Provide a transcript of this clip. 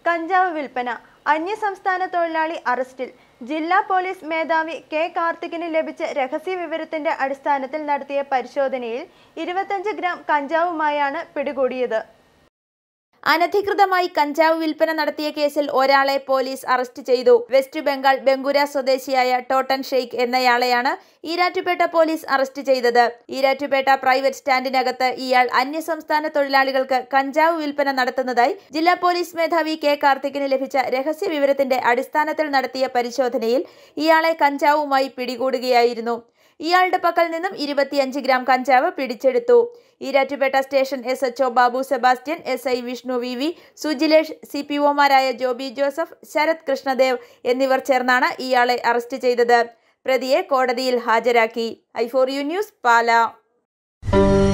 കഞ്ചാവ് വിൽപ്പന അന്യസംസ്ഥാന തൊഴിലാളി അറസ്റ്റിൽ ജില്ലാ പോലീസ് മേധാവി കെ കാർത്തികിന് ലഭിച്ച രഹസ്യ വിവരത്തിന്റെ അടിസ്ഥാനത്തിൽ നടത്തിയ പരിശോധനയിൽ ഇരുപത്തഞ്ച് ഗ്രാം കഞ്ചാവുമായാണ് പിടികൂടിയത് അനധികൃതമായി കഞ്ചാവ് വിൽപ്പന നടത്തിയ കേസിൽ ഒരാളെ പോലീസ് അറസ്റ്റ് ചെയ്തു വെസ്റ്റ് ബംഗാൾ ബംഗുര സ്വദേശിയായ ടോട്ടൻ ഷെയ്ഖ് എന്നയാളെയാണ് ഈരാറ്റുപേട്ട പോലീസ് അറസ്റ്റ് ചെയ്തത് ഈരാറ്റുപേട്ട പ്രൈവറ്റ് സ്റ്റാൻഡിനകത്ത് ഇയാൾ അന്യസംസ്ഥാന തൊഴിലാളികൾക്ക് കഞ്ചാവ് വിൽപ്പന നടത്തുന്നതായി ജില്ലാ പോലീസ് മേധാവി കെ കാർത്തികിന് ലഭിച്ച രഹസ്യ വിവരത്തിന്റെ അടിസ്ഥാനത്തിൽ നടത്തിയ പരിശോധനയിൽ ഇയാളെ കഞ്ചാവുമായി പിടികൂടുകയായിരുന്നു ഇയാളുടെ പക്കൽ നിന്നും ഇരുപത്തിയഞ്ച് ഗ്രാം കഞ്ചാവ് പിടിച്ചെടുത്തു Erattupetta station S H O Babu Sebastian S I Vishnu V V Sujilesh C P ഒമാരായ ജോബി ജോസഫ് ശരത് കൃഷ്ണദേവ് എന്നിവർ ചേർന്നാണ് ഇയാളെ അറസ്റ്റ് ചെയ്തത് പ്രതിയെ കോടതിയിൽ ഹാജരാക്കി I four you news Pala